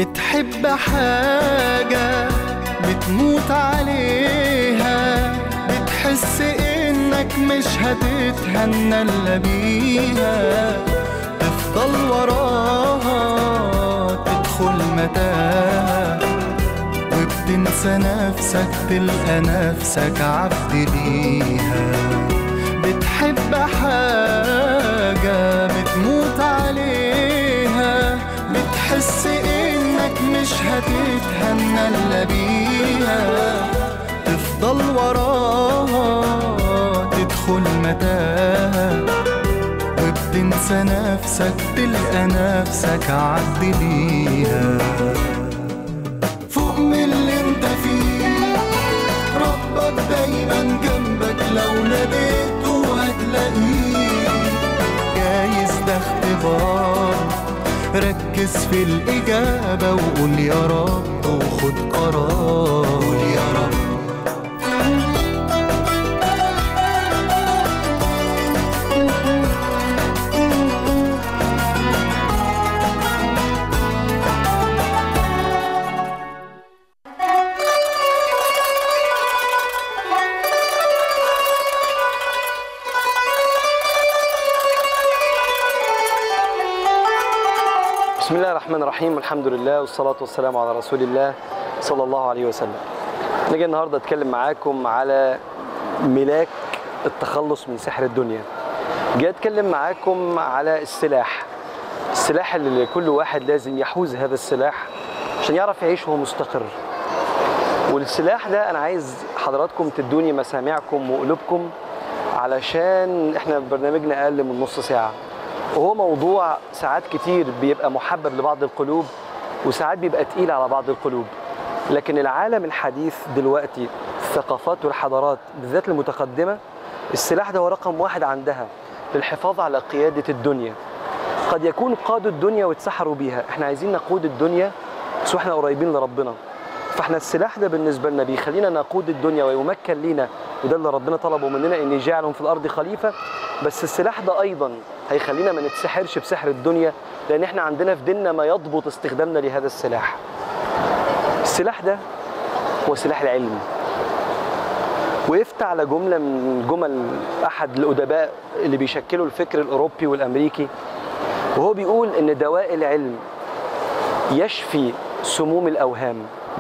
بتحب حاجة بتموت عليها بتحس انك مش هتتهنى الا بيها تفضل وراها تدخل متاهة وبتنسى نفسك تلقى نفسك عبد ليها بتحب حاجة بتموت عليها بتحس انك مش هتتهنى الا بيها تفضل وراها تدخل متاهة وبتنسى نفسك تلقى نفسك عبد ليها فوق من اللي انت فيه ربك دايما جنبك لو ناديته هتلاقيه جايز ده اختبار ركز في الإجابة وقول يا رب وخد قرار قول يا رب بسم الله الرحمن الرحيم الحمد لله والصلاة والسلام على رسول الله صلى الله عليه وسلم نيجي النهاردة أتكلم معاكم على ملاك التخلص من سحر الدنيا جاي أتكلم معاكم على السلاح السلاح اللي كل واحد لازم يحوز هذا السلاح عشان يعرف يعيش وهو مستقر والسلاح ده أنا عايز حضراتكم تدوني مسامعكم وقلوبكم علشان احنا برنامجنا أقل من نص ساعة وهو موضوع ساعات كتير بيبقى محبب لبعض القلوب وساعات بيبقى تقيل على بعض القلوب لكن العالم الحديث دلوقتي الثقافات والحضارات بالذات المتقدمة السلاح ده هو رقم واحد عندها للحفاظ على قيادة الدنيا قد يكون قادوا الدنيا واتسحروا بيها احنا عايزين نقود الدنيا بس واحنا قريبين لربنا فاحنا السلاح ده بالنسبة لنا بيخلينا نقود الدنيا ويمكن لينا وده اللي ربنا طلبه مننا ان يجعلهم في الارض خليفة بس السلاح ده ايضا هيخلينا ما نتسحرش بسحر الدنيا لان احنا عندنا في ديننا ما يضبط استخدامنا لهذا السلاح السلاح ده هو سلاح العلم وقفت على جملة من جمل أحد الأدباء اللي بيشكلوا الفكر الأوروبي والأمريكي وهو بيقول إن دواء العلم يشفي سموم الأوهام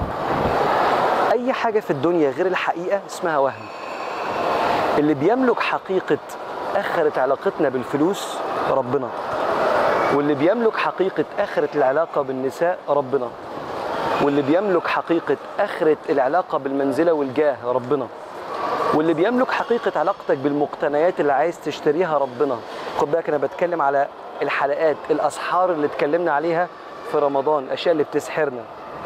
أي حاجة في الدنيا غير الحقيقة اسمها وهم اللي بيملك حقيقة آخرة علاقتنا بالفلوس ربنا واللي بيملك حقيقة آخرة العلاقة بالنساء ربنا واللي بيملك حقيقة آخرة العلاقة بالمنزلة والجاه ربنا واللي بيملك حقيقة علاقتك بالمقتنيات اللي عايز تشتريها ربنا خد بالك أنا بتكلم على الحلقات الأسحار اللي اتكلمنا عليها في رمضان الأشياء اللي بتسحرنا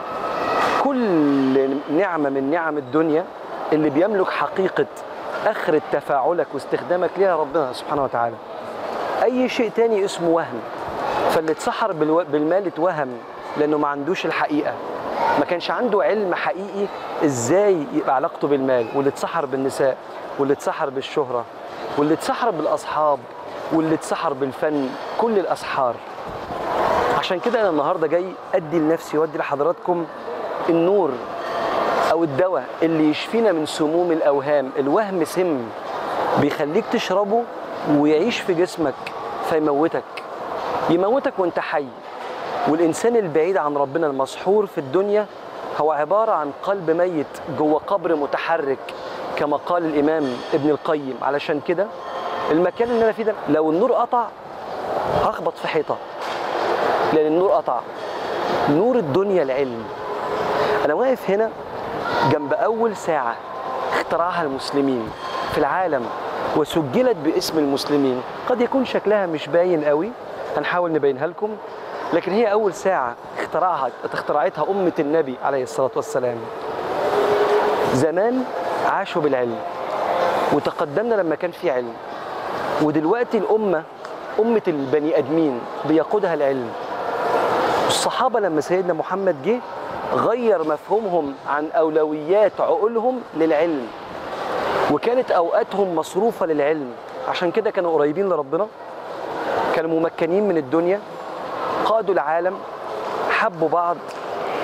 كل نعمة من نعم الدنيا اللي بيملك حقيقة آخرة تفاعلك واستخدامك ليها ربنا سبحانه وتعالى أي شيء تاني اسمه وهم فاللي اتسحر بالو- بالمال اتوهم لأنه ما عندوش الحقيقة ما كانش عنده علم حقيقي ازاي يبقى علاقته بالمال واللي اتسحر بالنساء واللي اتسحر بالشهرة واللي اتسحر بالأصحاب واللي اتسحر بالفن كل الأسحار عشان كده أنا النهاردة جاي أدي لنفسي وأدي لحضراتكم النور أو الدواء اللي يشفينا من سموم الأوهام الوهم سم بيخليك تشربه ويعيش في جسمك فيموتك يموتك وانت حي والإنسان البعيد عن ربنا المسحور في الدنيا هو عبارة عن قلب ميت جوه قبر متحرك كما قال الإمام ابن القيم علشان كده المكان اللي أنا فيه ده لو النور قطع هخبط في حيطة لأن النور قطع نور الدنيا العلم أنا واقف هنا جنب أول ساعة اخترعها المسلمين في العالم وسجلت باسم المسلمين قد يكون شكلها مش باين قوي هنحاول نبينها لكم لكن هي أول ساعة اخترعها اخترعتها أمة النبي عليه الصلاة والسلام زمان عاشوا بالعلم وتقدمنا لما كان في علم ودلوقتي الأمة أمة البني آدمين بيقودها العلم الصحابة لما سيدنا محمد جه غير مفهومهم عن أولويات عقولهم للعلم وكانت أوقاتهم مصروفة للعلم عشان كده كانوا قريبين لربنا كانوا ممكنين من الدنيا قادوا العالم حبوا بعض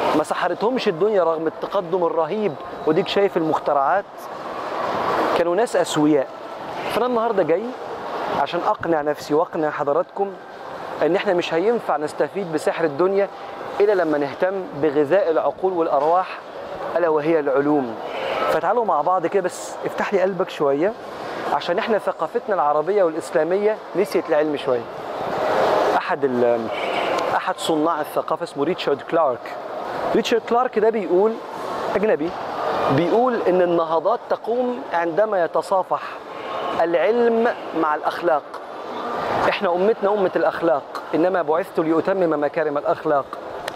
ما سحرتهمش الدنيا رغم التقدم الرهيب وديك شايف المخترعات كانوا ناس اسوياء فانا النهارده جاي عشان اقنع نفسي واقنع حضراتكم ان احنا مش هينفع نستفيد بسحر الدنيا الا لما نهتم بغذاء العقول والارواح الا وهي العلوم فتعالوا مع بعض كده بس افتح لي قلبك شويه عشان احنا ثقافتنا العربيه والاسلاميه نسيت العلم شويه احد ال- احد صناع الثقافه اسمه ريتشارد كلارك ريتشارد كلارك ده بيقول اجنبي بيقول ان النهضات تقوم عندما يتصافح العلم مع الاخلاق احنا امتنا امه الاخلاق انما بعثت لاتمم مكارم الاخلاق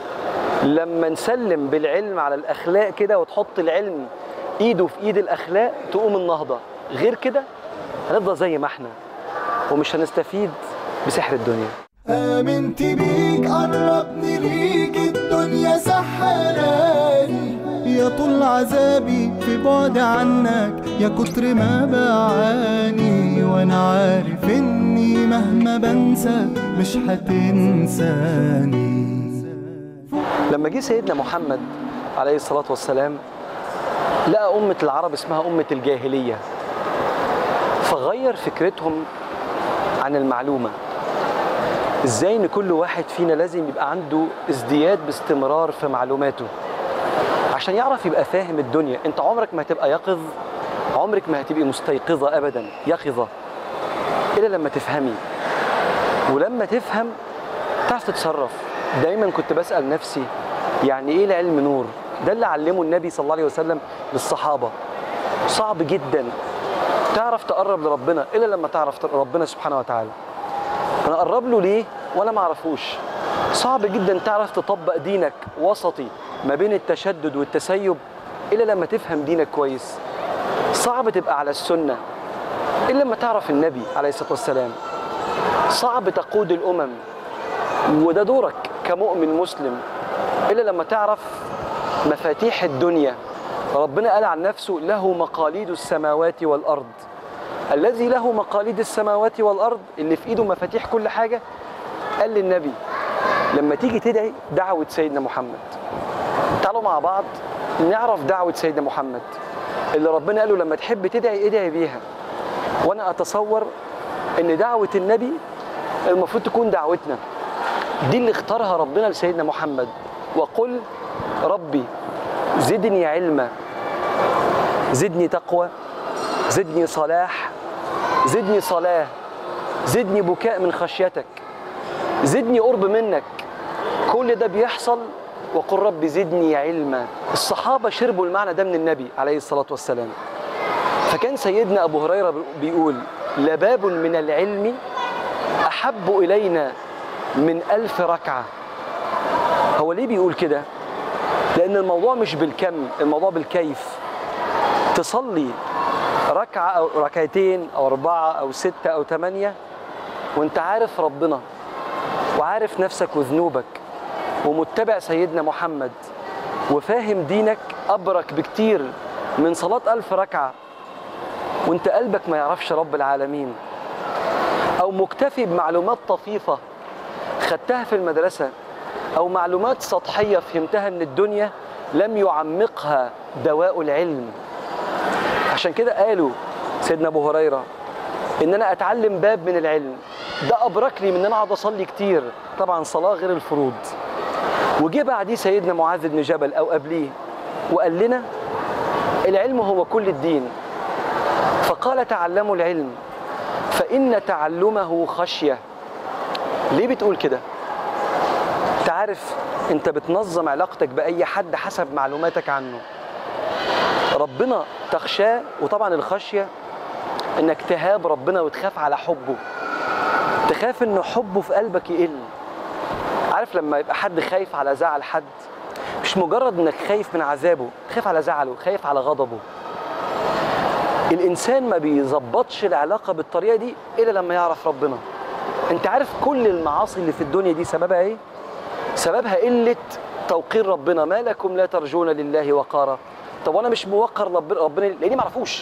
لما نسلم بالعلم على الاخلاق كده وتحط العلم ايده في ايد الاخلاق تقوم النهضه غير كده هنفضل زي ما احنا ومش هنستفيد بسحر الدنيا آمنت بيك قربني ليك الدنيا سحراني يا طول عذابي في بعد عنك يا كتر ما بعاني وانا عارف اني مهما بنسى مش هتنساني لما جه سيدنا محمد عليه الصلاة والسلام لقى أمة العرب اسمها أمة الجاهلية فغير فكرتهم عن المعلومة ازاي ان كل واحد فينا لازم يبقى عنده ازدياد باستمرار في معلوماته عشان يعرف يبقى فاهم الدنيا انت عمرك ما هتبقى يقظ عمرك ما هتبقي مستيقظة ابدا يقظة الا لما تفهمي ولما تفهم تعرف تتصرف دايما كنت بسأل نفسي يعني ايه العلم نور ده اللي علمه النبي صلى الله عليه وسلم للصحابة صعب جدا تعرف تقرب لربنا الا لما تعرف ربنا سبحانه وتعالى انا اقرب له ليه وانا ما اعرفوش صعب جدا تعرف تطبق دينك وسطي ما بين التشدد والتسيب الا لما تفهم دينك كويس صعب تبقى على السنه الا لما تعرف النبي عليه الصلاه والسلام صعب تقود الامم وده دورك كمؤمن مسلم الا لما تعرف مفاتيح الدنيا ربنا قال عن نفسه له مقاليد السماوات والارض الذي له مقاليد السماوات والارض اللي في ايده مفاتيح كل حاجه قال للنبي لما تيجي تدعي دعوه سيدنا محمد تعالوا مع بعض نعرف دعوه سيدنا محمد اللي ربنا قال له لما تحب تدعي ادعي بيها وانا اتصور ان دعوه النبي المفروض تكون دعوتنا دي اللي اختارها ربنا لسيدنا محمد وقل ربي زدني علما زدني تقوى زدني صلاح زدني صلاة زدني بكاء من خشيتك زدني قرب منك كل ده بيحصل وقل رب زدني علما الصحابة شربوا المعنى ده من النبي عليه الصلاة والسلام فكان سيدنا أبو هريرة بيقول لباب من العلم أحب إلينا من ألف ركعة هو ليه بيقول كده؟ لأن الموضوع مش بالكم الموضوع بالكيف تصلي ركعة أو ركعتين أو أربعة أو ستة أو ثمانية وأنت عارف ربنا وعارف نفسك وذنوبك ومتبع سيدنا محمد وفاهم دينك أبرك بكتير من صلاة ألف ركعة وأنت قلبك ما يعرفش رب العالمين أو مكتفي بمعلومات طفيفة خدتها في المدرسة أو معلومات سطحية فهمتها من الدنيا لم يعمقها دواء العلم عشان كده قالوا سيدنا ابو هريره ان انا اتعلم باب من العلم ده ابرك لي من ان انا اقعد اصلي كتير طبعا صلاه غير الفروض وجه بعديه سيدنا معاذ بن جبل او قبليه وقال لنا العلم هو كل الدين فقال تعلموا العلم فان تعلمه خشيه ليه بتقول كده انت عارف انت بتنظم علاقتك باي حد حسب معلوماتك عنه ربنا تخشاه وطبعا الخشيه انك تهاب ربنا وتخاف على حبه تخاف ان حبه في قلبك يقل عارف لما يبقى حد خايف على زعل حد مش مجرد انك خايف من عذابه خايف على زعله خايف على غضبه الانسان ما بيظبطش العلاقه بالطريقه دي الا لما يعرف ربنا انت عارف كل المعاصي اللي في الدنيا دي سببها ايه سببها قله توقير ربنا ما لكم لا ترجون لله وقارا طب وانا مش موقر ربنا ربنا لاني ما اعرفوش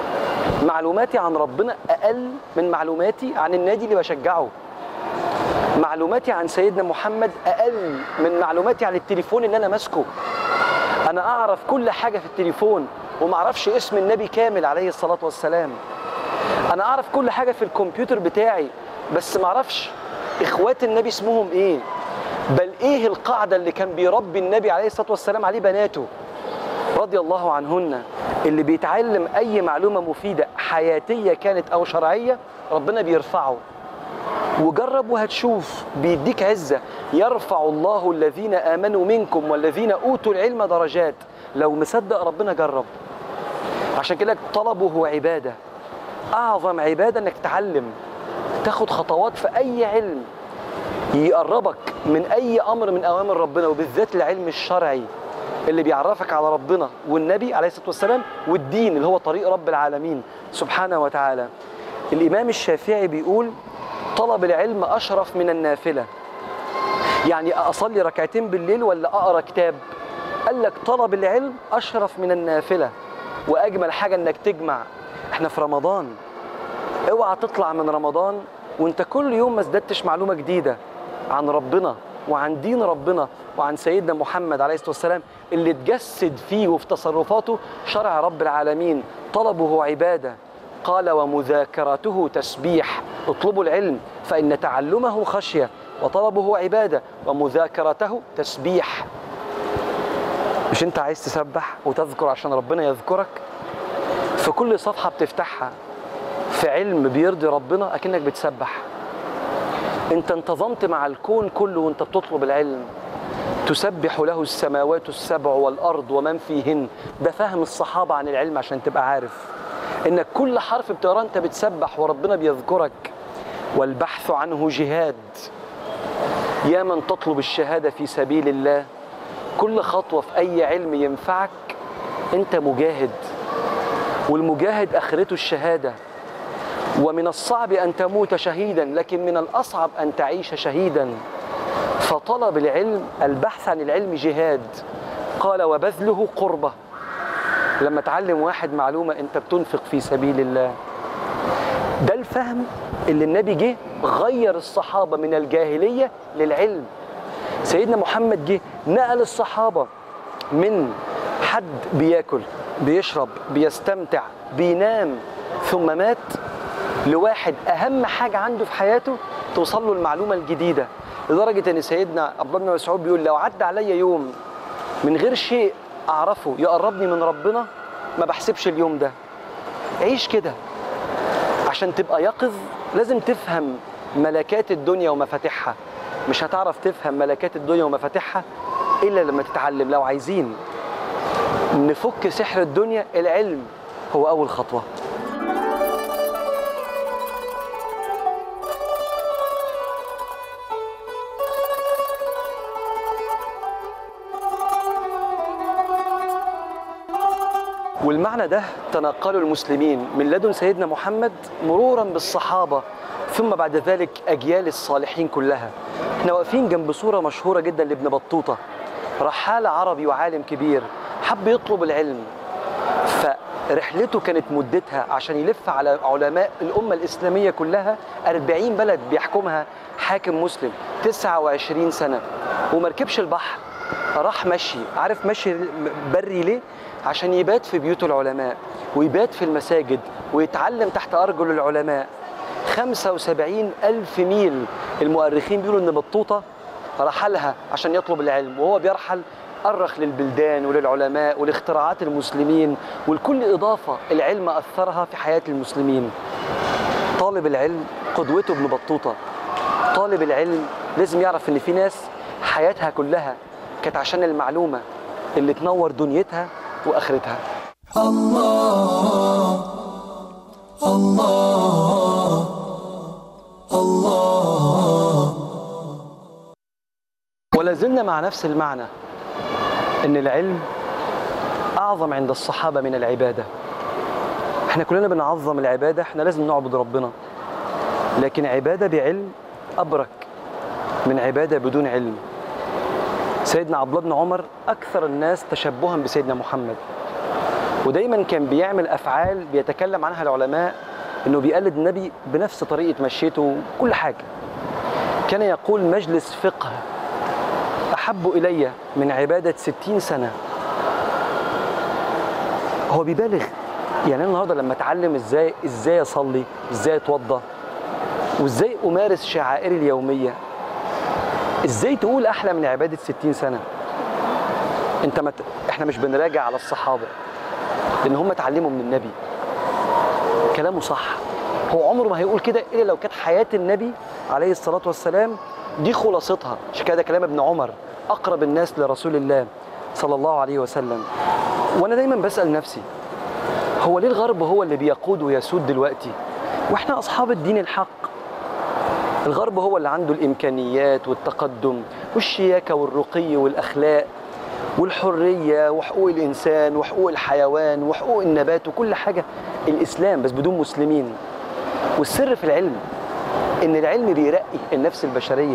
معلوماتي عن ربنا اقل من معلوماتي عن النادي اللي بشجعه معلوماتي عن سيدنا محمد اقل من معلوماتي عن التليفون اللي انا ماسكه انا اعرف كل حاجه في التليفون وما اعرفش اسم النبي كامل عليه الصلاه والسلام انا اعرف كل حاجه في الكمبيوتر بتاعي بس ما اعرفش اخوات النبي اسمهم ايه بل ايه القاعده اللي كان بيربي النبي عليه الصلاه والسلام عليه بناته رضي الله عنهن اللي بيتعلم اي معلومه مفيده حياتيه كانت او شرعيه ربنا بيرفعه وجرب وهتشوف بيديك عزه يرفع الله الذين امنوا منكم والذين اوتوا العلم درجات لو مصدق ربنا جرب عشان كده طلبه عباده اعظم عباده انك تتعلم تاخد خطوات في اي علم يقربك من اي امر من اوامر ربنا وبالذات العلم الشرعي اللي بيعرفك على ربنا والنبي عليه الصلاه والسلام والدين اللي هو طريق رب العالمين سبحانه وتعالى الامام الشافعي بيقول طلب العلم اشرف من النافله يعني اصلي ركعتين بالليل ولا اقرا كتاب قال لك طلب العلم اشرف من النافله واجمل حاجه انك تجمع احنا في رمضان اوعى تطلع من رمضان وانت كل يوم ما ازددتش معلومه جديده عن ربنا وعن دين ربنا وعن سيدنا محمد عليه الصلاه والسلام اللي اتجسد فيه وفي تصرفاته شرع رب العالمين طلبه عباده قال ومذاكرته تسبيح اطلبوا العلم فان تعلمه خشيه وطلبه عباده ومذاكرته تسبيح مش انت عايز تسبح وتذكر عشان ربنا يذكرك في كل صفحه بتفتحها في علم بيرضي ربنا اكنك بتسبح انت انتظمت مع الكون كله وانت بتطلب العلم تسبح له السماوات السبع والارض ومن فيهن ده فهم الصحابه عن العلم عشان تبقى عارف انك كل حرف بتقراه انت بتسبح وربنا بيذكرك والبحث عنه جهاد يا من تطلب الشهاده في سبيل الله كل خطوه في اي علم ينفعك انت مجاهد والمجاهد اخرته الشهاده ومن الصعب ان تموت شهيدا لكن من الاصعب ان تعيش شهيدا فطلب العلم البحث عن العلم جهاد قال وبذله قربه لما تعلم واحد معلومه انت بتنفق في سبيل الله ده الفهم اللي النبي جه غير الصحابه من الجاهليه للعلم سيدنا محمد جه نقل الصحابه من حد بياكل بيشرب بيستمتع بينام ثم مات لواحد اهم حاجه عنده في حياته توصل له المعلومه الجديده لدرجه ان سيدنا عبد الله بن مسعود بيقول لو عدى عليا يوم من غير شيء اعرفه يقربني من ربنا ما بحسبش اليوم ده عيش كده عشان تبقى يقظ لازم تفهم ملكات الدنيا ومفاتيحها مش هتعرف تفهم ملكات الدنيا ومفاتيحها الا لما تتعلم لو عايزين نفك سحر الدنيا العلم هو اول خطوه والمعنى ده تنقله المسلمين من لدن سيدنا محمد مرورا بالصحابه ثم بعد ذلك اجيال الصالحين كلها احنا واقفين جنب صوره مشهوره جدا لابن بطوطه رحال عربي وعالم كبير حب يطلب العلم فرحلته كانت مدتها عشان يلف على علماء الأمة الإسلامية كلها 40 بلد بيحكمها حاكم مسلم 29 سنة ومركبش البحر راح مشي عارف مشي بري ليه؟ عشان يبات في بيوت العلماء ويبات في المساجد ويتعلم تحت أرجل العلماء 75 ألف ميل المؤرخين بيقولوا إن بطوطة رحلها عشان يطلب العلم وهو بيرحل أرخ للبلدان وللعلماء ولاختراعات المسلمين ولكل إضافة العلم أثرها في حياة المسلمين طالب العلم قدوته ابن بطوطة طالب العلم لازم يعرف إن في ناس حياتها كلها كانت عشان المعلومة اللي تنور دنيتها وآخرتها الله الله الله ولا زلنا مع نفس المعنى ان العلم اعظم عند الصحابه من العباده احنا كلنا بنعظم العباده احنا لازم نعبد ربنا لكن عباده بعلم ابرك من عباده بدون علم سيدنا عبد الله بن عمر اكثر الناس تشبها بسيدنا محمد ودايما كان بيعمل افعال بيتكلم عنها العلماء انه بيقلد النبي بنفس طريقه مشيته وكل حاجه كان يقول مجلس فقه أحب إلي من عبادة ستين سنة هو بيبالغ يعني أنا النهارده لما اتعلم ازاي ازاي اصلي ازاي اتوضى وازاي امارس شعائري اليوميه ازاي تقول احلى من عباده 60 سنه انت مت... احنا مش بنراجع على الصحابه لان هم اتعلموا من النبي كلامه صح هو عمره ما هيقول كده الا لو كانت حياه النبي عليه الصلاه والسلام دي خلاصتها عشان كده كلام ابن عمر اقرب الناس لرسول الله صلى الله عليه وسلم وانا دايما بسال نفسي هو ليه الغرب هو اللي بيقود ويسود دلوقتي واحنا اصحاب الدين الحق الغرب هو اللي عنده الامكانيات والتقدم والشياكه والرقي والاخلاق والحريه وحقوق الانسان وحقوق الحيوان وحقوق النبات وكل حاجه الاسلام بس بدون مسلمين والسر في العلم ان العلم بيرقي النفس البشريه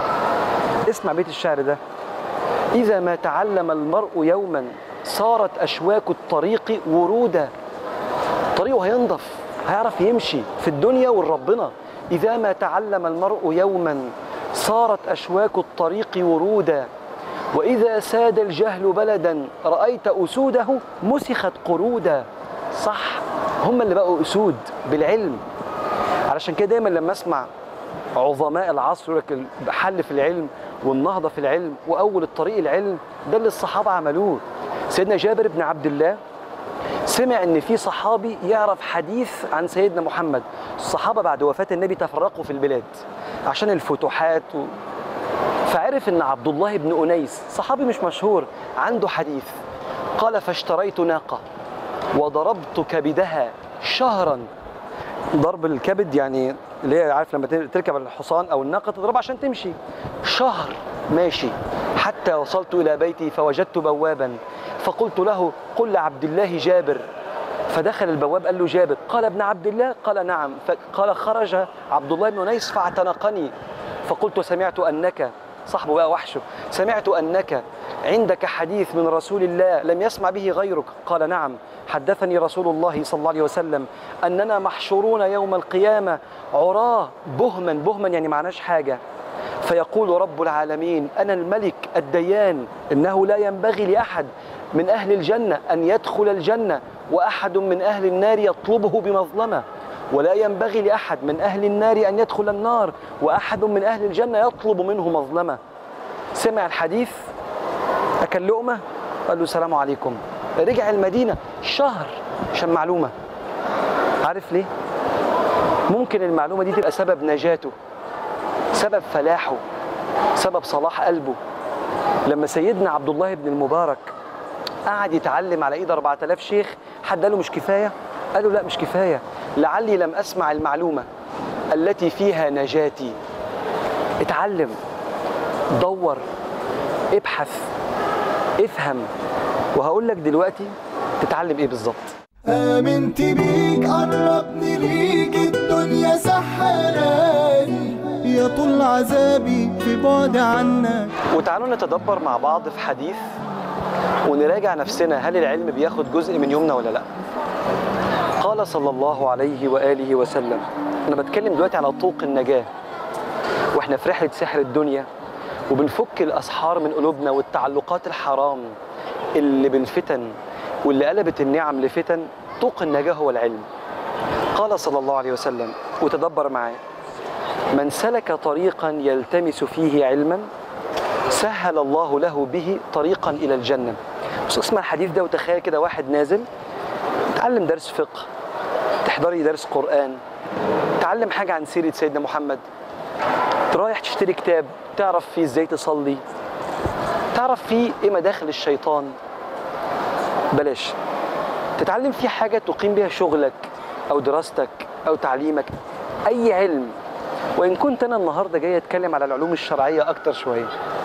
اسمع بيت الشعر ده اذا ما تعلم المرء يوما صارت اشواك الطريق ورودا طريقه هينضف هيعرف يمشي في الدنيا والربنا إذا ما تعلم المرء يوما صارت أشواك الطريق ورودا وإذا ساد الجهل بلدا رأيت أسوده مسخت قرودا صح هم اللي بقوا أسود بالعلم علشان كده دايما لما أسمع عظماء العصر يقول لك الحل في العلم والنهضة في العلم وأول الطريق العلم ده اللي الصحابة عملوه سيدنا جابر بن عبد الله سمع ان في صحابي يعرف حديث عن سيدنا محمد الصحابه بعد وفاه النبي تفرقوا في البلاد عشان الفتوحات و... فعرف ان عبد الله بن انيس صحابي مش مشهور عنده حديث قال فاشتريت ناقه وضربت كبدها شهرا ضرب الكبد يعني اللي هي عارف لما تركب الحصان او الناقه تضربها عشان تمشي شهر ماشي حتى وصلت الى بيتي فوجدت بوابا فقلت له قل لعبد الله جابر فدخل البواب قال له جابر قال ابن عبد الله قال نعم قال خرج عبد الله بن انيس فاعتنقني فقلت سمعت انك صاحبه بقى وحشه سمعت انك عندك حديث من رسول الله لم يسمع به غيرك قال نعم حدثني رسول الله صلى الله عليه وسلم اننا محشورون يوم القيامه عراه بهما بهما يعني معناش حاجه فيقول رب العالمين انا الملك الديان انه لا ينبغي لاحد من اهل الجنه ان يدخل الجنه واحد من اهل النار يطلبه بمظلمه ولا ينبغي لاحد من اهل النار ان يدخل النار واحد من اهل الجنه يطلب منه مظلمه سمع الحديث اكل لقمه قال له السلام عليكم رجع المدينه شهر عشان معلومه عارف ليه ممكن المعلومه دي تبقى سبب نجاته سبب فلاحه سبب صلاح قلبه لما سيدنا عبد الله بن المبارك قعد يتعلم على ايد 4000 شيخ حد قال له مش كفايه قال له لا مش كفايه لعلي لم اسمع المعلومه التي فيها نجاتي اتعلم دور ابحث افهم وهقول لك دلوقتي تتعلم ايه بالظبط آمنت بيك قربني ليك الدنيا سحراني يا طول عذابي في بعد عنك وتعالوا نتدبر مع بعض في حديث ونراجع نفسنا هل العلم بياخد جزء من يومنا ولا لا قال صلى الله عليه وآله وسلم أنا بتكلم دلوقتي على طوق النجاة وإحنا في رحلة سحر الدنيا وبنفك الأسحار من قلوبنا والتعلقات الحرام اللي بالفتن واللي قلبت النعم لفتن طوق النجاة هو العلم قال صلى الله عليه وسلم وتدبر معايا من سلك طريقا يلتمس فيه علما سهل الله له به طريقا الى الجنه بص اسمع الحديث ده وتخيل كده واحد نازل تعلم درس فقه تحضري درس قران تعلم حاجه عن سيره سيدنا محمد رايح تشتري كتاب تعرف فيه ازاي تصلي تعرف فيه ايه مداخل الشيطان بلاش تتعلم فيه حاجه تقيم بها شغلك او دراستك او تعليمك اي علم وان كنت انا النهارده جاي اتكلم على العلوم الشرعيه اكتر شويه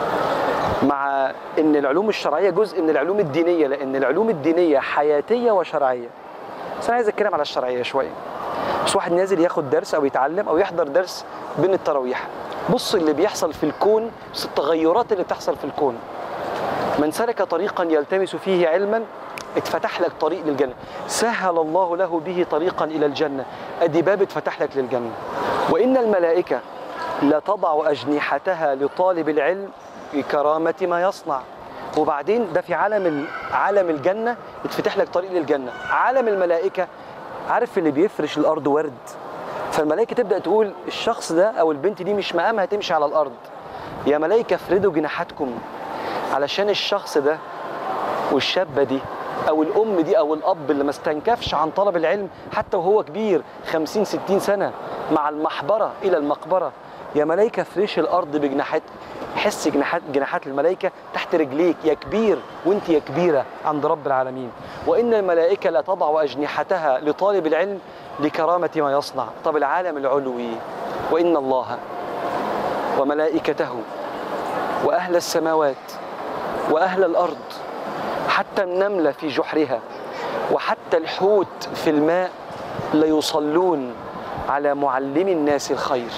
مع ان العلوم الشرعيه جزء من العلوم الدينيه لان العلوم الدينيه حياتيه وشرعيه بس انا عايز اتكلم على الشرعيه شويه بس واحد نازل ياخد درس او يتعلم او يحضر درس بين التراويح بص اللي بيحصل في الكون بص التغيرات اللي بتحصل في الكون من سلك طريقا يلتمس فيه علما اتفتح لك طريق للجنة سهل الله له به طريقا إلى الجنة أدي باب اتفتح لك للجنة وإن الملائكة لا تضع أجنحتها لطالب العلم لكرامة ما يصنع وبعدين ده في عالم ال- عالم الجنة يتفتح لك طريق للجنة عالم الملائكة عارف اللي بيفرش الأرض ورد فالملائكة تبدأ تقول الشخص ده أو البنت دي مش مقامها تمشي على الأرض يا ملائكة افردوا جناحاتكم علشان الشخص ده والشابة دي أو الأم دي أو الأب اللي ما استنكفش عن طلب العلم حتى وهو كبير خمسين ستين سنة مع المحبرة إلى المقبرة يا ملائكة فريش الأرض بجناحات حس جناحات جناحات الملائكة تحت رجليك يا كبير وانت يا كبيرة عند رب العالمين وإن الملائكة لا تضع أجنحتها لطالب العلم لكرامة ما يصنع طب العالم العلوي وإن الله وملائكته وأهل السماوات وأهل الأرض حتى النملة في جحرها وحتى الحوت في الماء ليصلون على معلم الناس الخير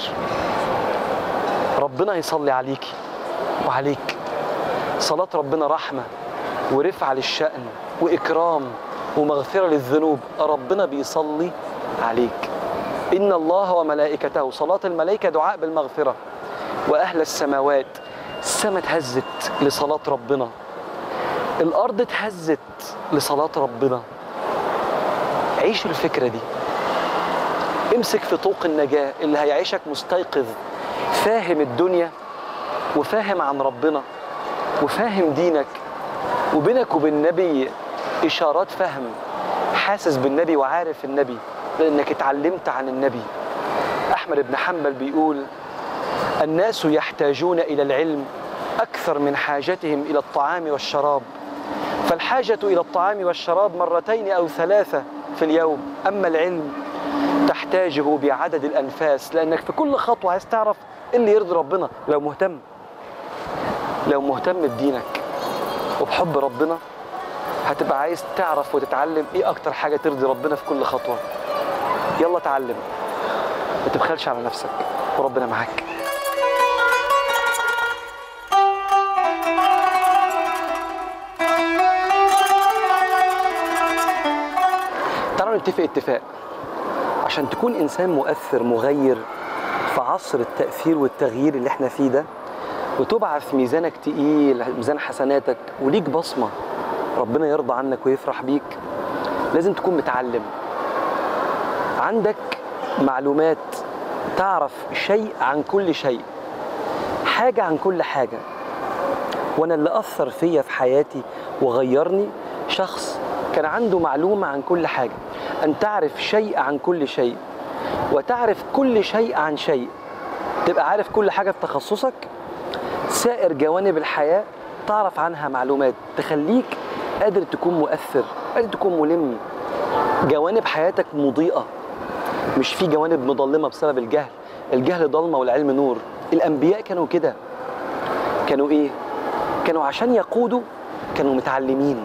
ربنا يصلي عليك وعليك صلاة ربنا رحمة ورفعة للشأن وإكرام ومغفرة للذنوب ربنا بيصلي عليك إن الله وملائكته صلاة الملائكة دعاء بالمغفرة وأهل السماوات السماء اتهزت لصلاة ربنا الأرض اتهزت لصلاة ربنا عيش الفكرة دي امسك في طوق النجاة اللي هيعيشك مستيقظ فاهم الدنيا وفاهم عن ربنا وفاهم دينك وبينك وبين النبي إشارات فهم حاسس بالنبي وعارف النبي لأنك اتعلمت عن النبي أحمد بن حنبل بيقول الناس يحتاجون إلى العلم أكثر من حاجتهم إلى الطعام والشراب فالحاجة إلى الطعام والشراب مرتين أو ثلاثة في اليوم أما العلم تحتاجه بعدد الأنفاس لأنك في كل خطوة عايز تعرف إيه اللي يرضي ربنا لو مهتم لو مهتم بدينك وبحب ربنا هتبقى عايز تعرف وتتعلم ايه اكتر حاجه ترضي ربنا في كل خطوه يلا اتعلم ما تبخلش على نفسك وربنا معاك تعالوا نتفق اتفاق عشان تكون انسان مؤثر مغير في عصر التاثير والتغيير اللي احنا فيه ده وتبعث ميزانك تقيل ميزان حسناتك وليك بصمه ربنا يرضى عنك ويفرح بيك لازم تكون متعلم عندك معلومات تعرف شيء عن كل شيء حاجة عن كل حاجة وأنا اللي أثر فيا في حياتي وغيرني شخص كان عنده معلومة عن كل حاجة أن تعرف شيء عن كل شيء وتعرف كل شيء عن شيء تبقى عارف كل حاجة في تخصصك سائر جوانب الحياة تعرف عنها معلومات تخليك قادر تكون مؤثر قادر تكون ملم جوانب حياتك مضيئة مش في جوانب مظلمة بسبب الجهل الجهل ضلمة والعلم نور الأنبياء كانوا كده كانوا إيه؟ كانوا عشان يقودوا كانوا متعلمين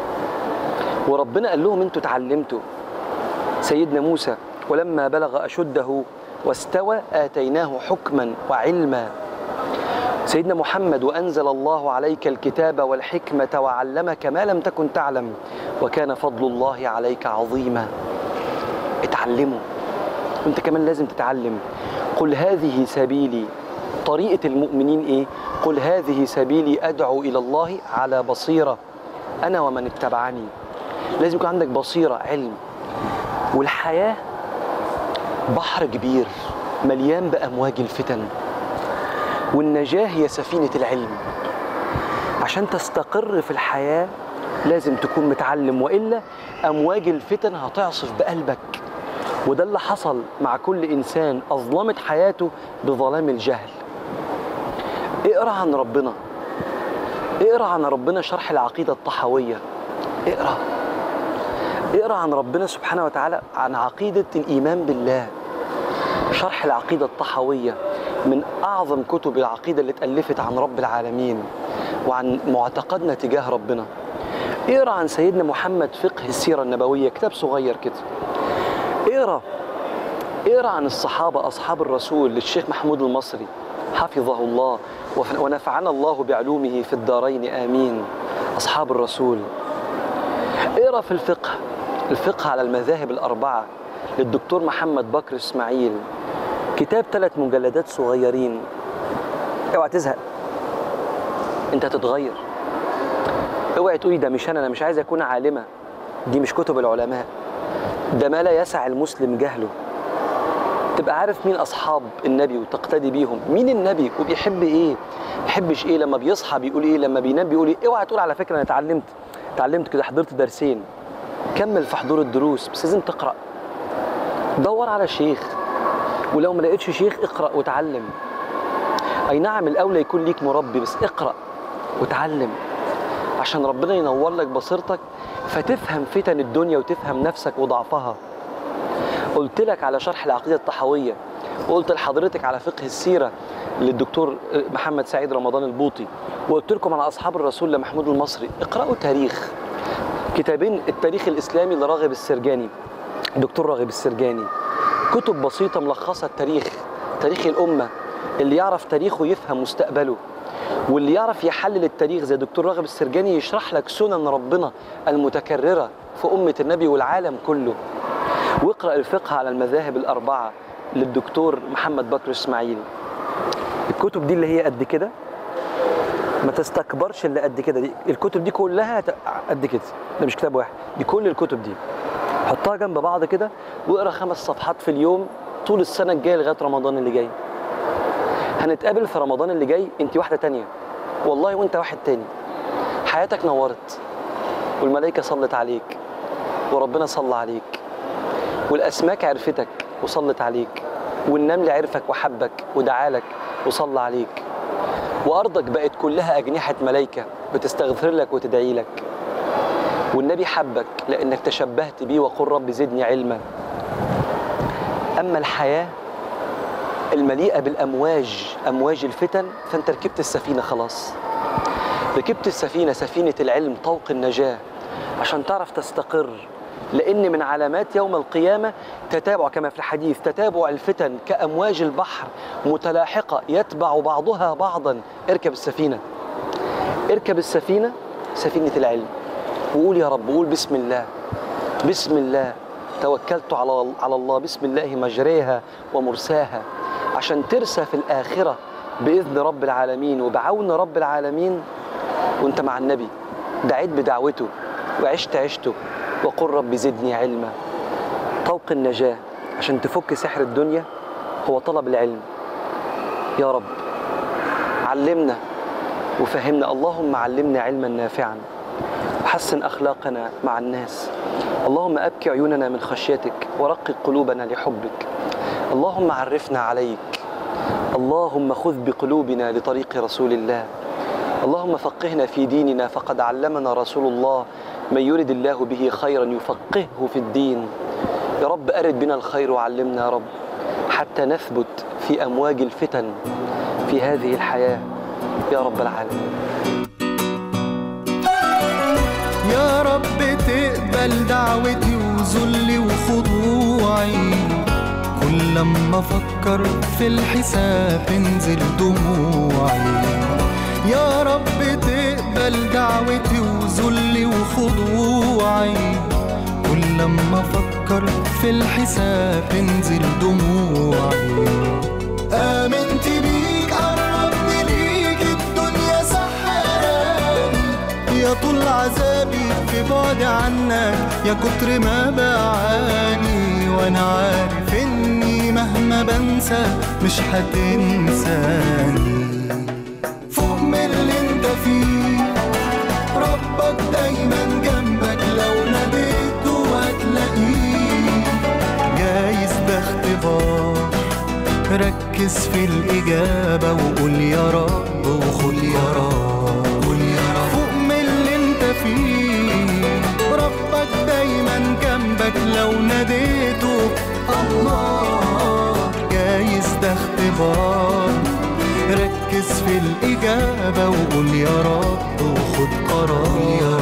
وربنا قال لهم انتوا اتعلمتوا سيدنا موسى ولما بلغ أشده واستوى آتيناه حكما وعلما سيدنا محمد وأنزل الله عليك الكتاب والحكمة وعلمك ما لم تكن تعلم وكان فضل الله عليك عظيما اتعلموا وانت كمان لازم تتعلم قل هذه سبيلي طريقة المؤمنين ايه قل هذه سبيلي أدعو إلى الله على بصيرة أنا ومن اتبعني لازم يكون عندك بصيرة علم والحياة بحر كبير مليان بأمواج الفتن والنجاة هي سفينة العلم عشان تستقر في الحياة لازم تكون متعلم وإلا أمواج الفتن هتعصف بقلبك وده اللي حصل مع كل إنسان أظلمت حياته بظلام الجهل اقرأ عن ربنا اقرأ عن ربنا شرح العقيدة الطحوية اقرأ اقرأ عن ربنا سبحانه وتعالى عن عقيدة الإيمان بالله شرح العقيدة الطحوية من أعظم كتب العقيدة اللي اتألفت عن رب العالمين وعن معتقدنا تجاه ربنا اقرا عن سيدنا محمد فقه السيرة النبوية كتاب صغير كده اقرا اقرا عن الصحابة أصحاب الرسول للشيخ محمود المصري حفظه الله وف- ونفعنا الله بعلومه في الدارين آمين أصحاب الرسول اقرا في الفقه الفقه على المذاهب الأربعة للدكتور محمد بكر إسماعيل كتاب ثلاث مجلدات صغيرين اوعى تزهق انت هتتغير اوعي تقولي ده مش انا انا مش عايز اكون عالمه دي مش كتب العلماء ده ما لا يسع المسلم جهله تبقى عارف مين اصحاب النبي وتقتدي بيهم مين النبي وبيحب ايه بيحبش ايه لما بيصحى بيقول ايه لما بينام بيقول ايه اوعى تقول على فكره انا اتعلمت اتعلمت كده حضرت درسين كمل في حضور الدروس بس لازم تقرا دور على شيخ ولو ما لقيتش شيخ اقرا وتعلم اي نعم الاولى يكون ليك مربي بس اقرا وتعلم عشان ربنا ينور لك بصيرتك فتفهم فتن الدنيا وتفهم نفسك وضعفها قلت لك على شرح العقيده الطحاويه وقلت لحضرتك على فقه السيره للدكتور محمد سعيد رمضان البوطي وقلت لكم على اصحاب الرسول لمحمود المصري اقراوا تاريخ كتابين التاريخ الاسلامي لراغب السرجاني دكتور راغب السرجاني كتب بسيطه ملخصه التاريخ تاريخ الامه اللي يعرف تاريخه يفهم مستقبله واللي يعرف يحلل التاريخ زي دكتور راغب السرجاني يشرح لك سنن ربنا المتكرره في امه النبي والعالم كله واقرا الفقه على المذاهب الاربعه للدكتور محمد بكر اسماعيل الكتب دي اللي هي قد كده ما تستكبرش اللي قد كده دي الكتب دي كلها ت- قد كده ده مش كتاب واحد دي كل الكتب دي حطها جنب بعض كده واقرا خمس صفحات في اليوم طول السنه الجايه لغايه رمضان اللي جاي هنتقابل في رمضان اللي جاي انت واحده تانية والله وانت واحد تاني حياتك نورت والملائكه صلت عليك وربنا صلى عليك والاسماك عرفتك وصلت عليك والنمل عرفك وحبك ودعالك وصلى عليك وارضك بقت كلها اجنحه ملائكه بتستغفر لك وتدعي لك والنبي حبك لانك تشبهت بيه وقل رب زدني علما اما الحياه المليئه بالامواج امواج الفتن فانت ركبت السفينه خلاص ركبت السفينه سفينه العلم طوق النجاه عشان تعرف تستقر لان من علامات يوم القيامه تتابع كما في الحديث تتابع الفتن كامواج البحر متلاحقه يتبع بعضها بعضا اركب السفينه اركب السفينه سفينه العلم وقول يا رب قول بسم الله بسم الله توكلت على على الله بسم الله مجريها ومرساها عشان ترسى في الآخرة بإذن رب العالمين وبعون رب العالمين وانت مع النبي دعيت بدعوته وعشت عشته وقل رب زدني علما طوق النجاة عشان تفك سحر الدنيا هو طلب العلم يا رب علمنا وفهمنا اللهم علمنا علما نافعا وحسن أخلاقنا مع الناس اللهم أبكي عيوننا من خشيتك ورقق قلوبنا لحبك اللهم عرفنا عليك اللهم خذ بقلوبنا لطريق رسول الله اللهم فقهنا في ديننا فقد علمنا رسول الله من يرد الله به خيرا يفقهه في الدين يا رب أرد بنا الخير وعلمنا يا رب حتى نثبت في أمواج الفتن في هذه الحياة يا رب العالمين يا رب تقبل دعوتي وذلي وخضوعي كل لما افكر في الحساب تنزل دموعي يا رب تقبل دعوتي وذلي وخضوعي كل لما افكر في الحساب تنزل دموعي آمنت بيك قربني ليك الدنيا سحراني يا طول عذابي في بعد عنك يا كتر ما بعاني وانا عارف اني مهما بنسى مش هتنساني فوق من اللي انت فيه ربك دايما جنبك لو ناديته هتلاقيه جايز ده اختبار ركز في الإجابة وقول يا رب وخد يا رب قول يا رب فوق من اللي انت فيه ربك دايما جنبك لو ناديته الله جايز ده اختبار ركز في الإجابة وقول يا رب وخد قرار